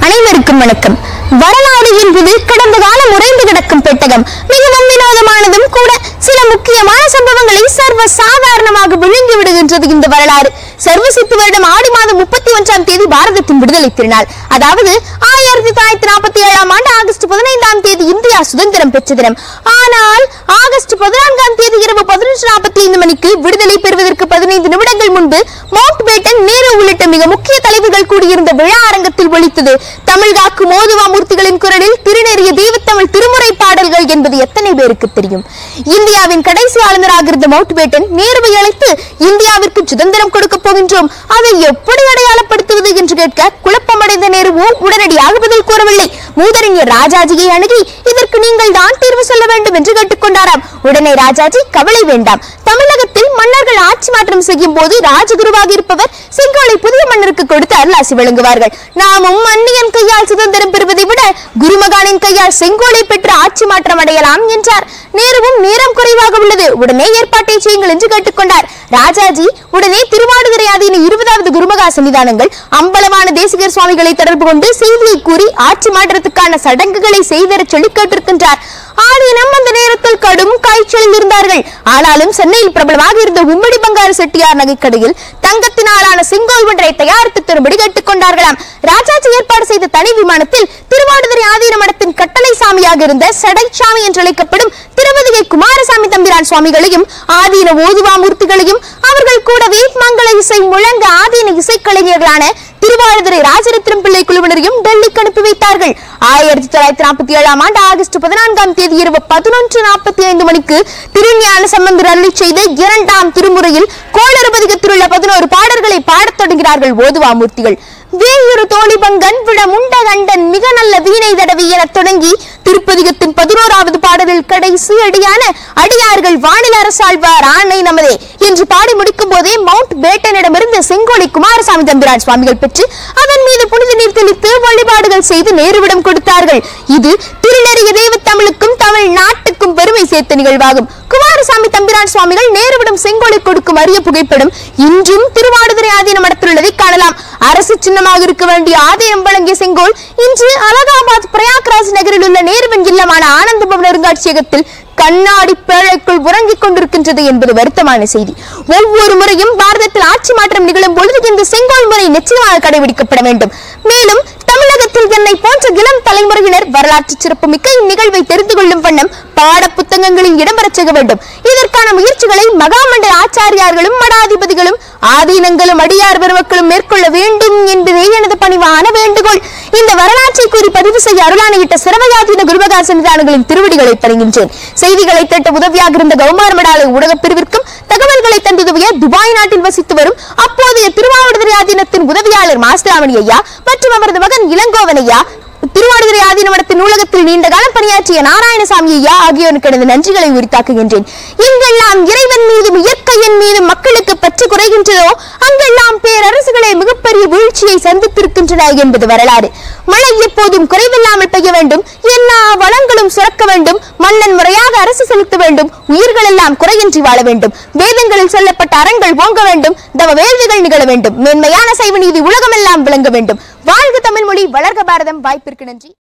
அனைவருக்கும் வணக்கம் வரலாறு என்பது கடந்த காலம் உறைந்து கிடக்கும் பெட்டகம் மிகவும் வினோதமானதும் கூட சில முக்கியமான சம்பவங்களை சர்வ சாதாரணமாக விழுங்கி விடுகின்றது இந்த வரலாறு சர்வசித்து வருடம் ஆடி மாதம் முப்பத்தி ஒன்றாம் தேதி பாரதத்தின் விடுதலை திருநாள் அதாவது ஆயிரத்தி தொள்ளாயிரத்தி நாற்பத்தி ஏழாம் ஆண்டு ஆகஸ்ட் பதினைந்தாம் தேதி இந்தியா சுதந்திரம் பெற்ற தினம் ஆனால் ஆகஸ்ட் பதினான்காம் தேதி இரவு பதினொன்று நாற்பத்தி ஐந்து மணிக்கு விடுதலை பெறுவதற்கு பதினைந்து நிமிடங்கள் முன்பு மவுண்ட் பேட்டன் நேரு உள்ளிட்ட மிக முக்கிய தலைவர்கள் கூடியிருந்த விழா அரங்கத்தில் ஒலித்தது தமிழ் காக்கு மோதுவா மூர்த்திகளின் குரலில் திருநெறிய தெய்வத்தமிழ் திருமுறை பாடல்கள் என்பது எத்தனை பேருக்கு தெரியும் இந்தியாவின் கடைசி ஆளுநராக இருந்த மவுண்ட் பேட்டன் நேருவை அழைத்து இந்தியாவிற்கு சுதந்திரம் கொடுக்க போகின்றோம் அதை எப்படி அடையாளப்படுத்துவது என்று கேட்க குழப்பமடைந்த நேருவோ உடனடியாக பதில் கூறவில்லை மூதறிஞர் ராஜாஜியை அணுகி இதற்கு நீங்கள் தான் தீர்வு சொல்ல வேண்டும் என்று கேட்டுக்கொண்டாராம் உடனே ராஜாஜி கவலை வேண்டாம் தமிழகத்தில் மன்னர்கள் ஆட்சி மாற்றம் செய்யும் போது ராஜகுருவாக இருப்பவர் செங்கோலை புதிய மன்னருக்கு கொடுத்து அருளாசி வழங்குவார்கள் நாமும் மன்னியன் கையால் சுதந்திரம் பெறுவதை விட குருமகானின் கையால் செங்கோலை பெற்று ஆட்சி மாற்றம் அடையலாம் என்றார் நேருவும் நேரம் குறைவாக உள்ளது உடனே ஏற்பாட்டை செய்யுங்கள் என்று கேட்டுக்கொண்டார் ராஜாஜி உடனே திருவாடுதுறை ஆதீன இருபதாவது குருமகா சன்னிதானங்கள் அம்பலமான தேசிகர் சுவாமிகளை தொடர்பு கொண்டு செய்தியை கூறி ஆட்சி மாற்றத்துக்கான சடங்குகளை செய்தரச் சொல்லி கேட்டிருக்கின்றார் ஆதீனம் அந்த நேரத்தில் கடும் காய்ச்சலில் இருந்தார்கள் ஆனாலும் சென்னையில் பிரபலமாக இருந்த உம்மடி பங்காரு செட்டியார் நகைக்கடையில் தங்கத்தினாலான செங்கோல் ஒன்றை தயாரித்து தரும்படி கேட்டுக்கொண்டார்களாம் ராஜாஜி ஏற்பாடு செய்த தனி விமானத்தில் திருவாடுதுறை ஆதீன மடத்தின் கட்டளை சாமியாக இருந்த சடைச்சாமி என்று அழைக்கப்படும் திருவதிகை குமாரசாமி தம்பிரான் சுவாமிகளையும் ஆதீன ஓதுவா மூர்த்திகளையும் அவர்கள் கூடவே மங்கள இசை முழங்க ஆதீன இசைக்கலைஞர்களான திருவாரூரை ராஜரத்னம் பிள்ளை குழுவினரையும் டெல்லிக்கு அனுப்பி வைத்தார்கள் ஆயிரத்தி தொள்ளாயிரத்தி நாற்பத்தி ஏழாம் ஆண்டு ஆகஸ்ட் பதினான்காம் தேதி இரவு பதினொன்று நாற்பத்தி ஐந்து மணிக்கு திருஞான சம்பந்தர் அருளி செய்த இரண்டாம் திருமுறையில் கோளறுபதிகத்தில் உள்ள பதினோரு பாடல்களை பாடத் தொடங்கினார்கள் ஓதுவா மூர்த்திகள் வேயுறு தோழிபங்கன் விட முண்ட கண்டன் மிக நல்ல வீணை தடவி எனத் தொடங்கி திருப்பதிகத்தின் பதினோராவது பாடலில் கடைசி அடியான அடியார்கள் வானில் அரசாழ்வார் ஆணை நமதே என்று பாடி முடிக்கும் போதே மவுண்ட் பேட்டனிடமிருந்து செங்கோலை குமாரசாமி தம்பிரான் சுவாமிகள் பெற்று அதன் மீது புனித நீர் தெளித்து வழிபாடுகள் செய்து நேருவிடம் கொடுத்தார்கள் இது திருநெறிய தெய்வ தமிழுக்கும் தமிழ் நாட்டுக்கும் பெருமை சேர்த்த நிகழ்வாகும் குமாரசாமி தம்பிரான் சுவாமிகள் நேருவிடம் செங்கோலை கொடுக்கும் அரிய புகைப்படம் இன்றும் திருவாடுதுறை ஆதீன மடத்தில் உள்ளதை காணலாம் அரசு சின்னமாக இருக்க வேண்டிய ஆதீனம் வழங்கிய செங்கோல் இன்று அலகாபாத் பிரயாக்ராஜ் நகரில் உள்ள நேருவின் இல்லமான ஆனந்த பவன் அருங்காட்சியகத்தில் கண்ணாடி பேழைக்குள் உறங்கிக் கொண்டிருக்கின்றது என்பது வருத்தமான செய்தி ஒவ்வொரு முறையும் பாரதத்தில் ஆட்சி மாற்றம் நிகழும் பொழுது இந்த செங்கோல் முறை நிச்சயமாக கடைபிடிக்கப்பட வேண்டும் மேலும் தமிழகத்தில் என்னை போன்ற இளம் தலைமுறையினர் வரலாற்று சிறப்புமிக்க இந்நிகழ்வை தெரிந்து கொள்ளும் வண்ணம் பாட புத்தகங்களில் இடம்பெறச் செய்ய வேண்டும் இதற்கான முயற்சிகளை மகாமண்டல ஆச்சாரியார்களும் மடாதிபதிகளும் ஆதீனங்களும் அடியார் பெருமக்களும் மேற்கொள்ள வேண்டும் என்பதே எனது பணிவான வேண்டுகோள் இந்த வரலாற்றை கூறி பதிவு செய்ய அருளானையிட்ட சிறவையாதீன குருபகார் சன்னிதானங்களின் திருவடிகளை பணிகின்றேன் செய்திகளை திட்ட உதவியாக இருந்த கௌமார மடாலய ஊடகப் பிரிவிற்கும் தகவல்களை தந்துதவிய துபாய் நாட்டில் வசித்து வரும் அப்போதைய திருவாவடுதுறை ஆதீனத்தின் உதவியாளர் மாஸ்திராமணி ஐயா மற்றும் அவரது மகன் இளங்கோவன் ஐயா திருவாடுதுறை ஆதீன மடத்தின் நூலகத்தில் நீண்ட காலம் பணியாற்றிய நாராயணசாமி ஐயா ஆகியோருக்கு எனது நன்றிகளை உரித்தாக்குகின்றேன் எங்கெல்லாம் இறைவன் மீதும் இயற்கையின் மீதும் மக்களுக்கு பற்று குறைகின்றதோ அங்கெல்லாம் பேரரசுகளை மிகப்பெரிய வீழ்ச்சியை சந்தித்திருக்கின்றன என்பது வரலாறு மழை எப்போதும் குறைவில்லாமல் பெய்ய வேண்டும் எல்லா வளங்களும் சுரக்க வேண்டும் மன்னன் முறையாக அரசு செலுத்த வேண்டும் உயிர்கள் எல்லாம் குறையின்றி வாழ வேண்டும் வேதங்களில் சொல்லப்பட்ட அறங்கள் ஓங்க வேண்டும் தவ வேள்விகள் நிகழ வேண்டும் மேன்மையான சைவ நீதி உலகமெல்லாம் விளங்க வேண்டும் வாழ்க தமிழ் மொழி வளர்க பாரதம் வாய்ப்பிற்கு நன்றி